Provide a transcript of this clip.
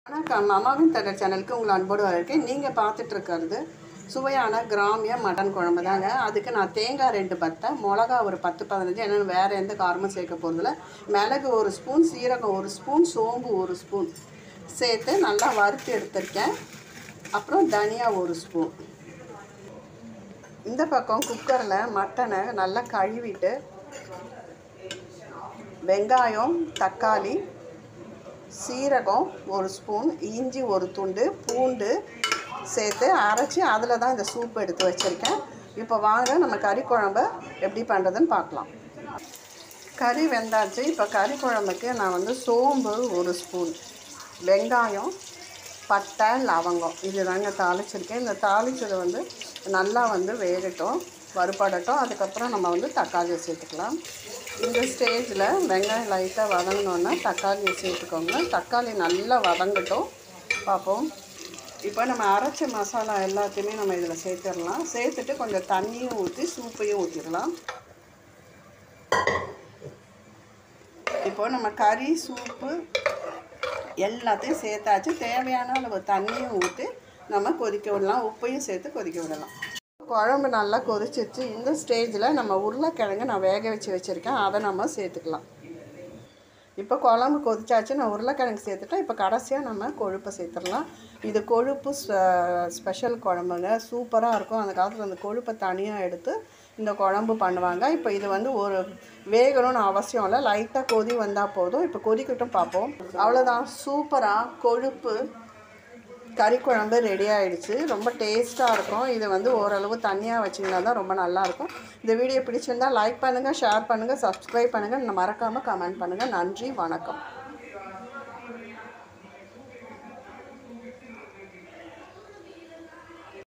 வணக்கம் அம்மாவின் தடர் சேனலுக்கு உங்களை அன்போடு வரவேற்கிறேன் நீங்கள் பார்த்துட்டு இருக்கிறது சுவையான கிராமிய மட்டன் குழம்பு தாங்க அதுக்கு நான் தேங்காய் ரெண்டு பத்தை மிளகா ஒரு பத்து பதினஞ்சு என்னென்னு வேறு எந்த காரமும் சேர்க்க போகிறதில்ல மிளகு ஒரு ஸ்பூன் சீரகம் ஒரு ஸ்பூன் சோம்பு ஒரு ஸ்பூன் சேர்த்து நல்லா வறுத்து எடுத்திருக்கேன் அப்புறம் தனியா ஒரு ஸ்பூன் இந்த பக்கம் குக்கரில் மட்டனை நல்லா கழுவிட்டு வெங்காயம் தக்காளி சீரகம் ஒரு ஸ்பூன் இஞ்சி ஒரு துண்டு பூண்டு சேர்த்து அரைச்சி அதில் தான் இந்த சூப் எடுத்து வச்சுருக்கேன் இப்போ வாங்க நம்ம கறி குழம்ப எப்படி பண்ணுறதுன்னு பார்க்கலாம் கறி வெந்தாச்சு இப்போ கறி குழம்புக்கு நான் வந்து சோம்பு ஒரு ஸ்பூன் வெங்காயம் பட்டை லவங்கம் இது தாங்க தாளிச்சிருக்கேன் இந்த தாளிச்சது வந்து நல்லா வந்து வேகட்டும் வறுபடட்டும் அதுக்கப்புறம் நம்ம வந்து தக்காளியை சேர்த்துக்கலாம் இந்த ஸ்டேஜில் வெங்காயம் லைட்டாக வதங்கினோன்னா தக்காளியை சேர்த்துக்கோங்க தக்காளி நல்லா வதங்கட்டும் பார்ப்போம் இப்போ நம்ம அரைச்ச மசாலா எல்லாத்தையுமே நம்ம இதில் சேர்த்துடலாம் சேர்த்துட்டு கொஞ்சம் தண்ணியும் ஊற்றி சூப்பையும் ஊற்றிடலாம் இப்போ நம்ம கறி சூப்பு எல்லாத்தையும் சேர்த்தாச்சு தேவையான அளவு தண்ணியும் ஊற்றி நம்ம கொதிக்க விடலாம் உப்பையும் சேர்த்து கொதிக்க விடலாம் குழம்பு நல்லா கொதிச்சிருச்சு இந்த ஸ்டேஜில் நம்ம உருளைக்கிழங்கு நான் வேக வச்சு வச்சுருக்கேன் அதை நம்ம சேர்த்துக்கலாம் இப்போ குழம்பு கொதிச்சாச்சு நான் உருளைக்கிழங்கு சேர்த்துட்டேன் இப்போ கடைசியாக நம்ம கொழுப்பை சேர்த்துடலாம் இது கொழுப்பு ஸ்பெஷல் குழம்புங்க சூப்பராக இருக்கும் அந்த காலத்தில் அந்த கொழுப்பை தனியாக எடுத்து இந்த குழம்பு பண்ணுவாங்க இப்போ இது வந்து ஒரு வேகணும்னு அவசியம் இல்லை லைட்டாக கொதி வந்தால் போதும் இப்போ கொதிக்கட்டும் பார்ப்போம் அவ்வளோதான் சூப்பராக கொழுப்பு கறி குழம்பு ரெடி ஆயிடுச்சு ரொம்ப டேஸ்ட்டாக இருக்கும் இது வந்து ஓரளவு தண்ணியாக வச்சிங்கன்னா தான் ரொம்ப நல்லாயிருக்கும் இந்த வீடியோ பிடிச்சிருந்தா லைக் பண்ணுங்கள் ஷேர் பண்ணுங்கள் சப்ஸ்கிரைப் பண்ணுங்கள் மறக்காமல் கமெண்ட் பண்ணுங்கள் நன்றி வணக்கம்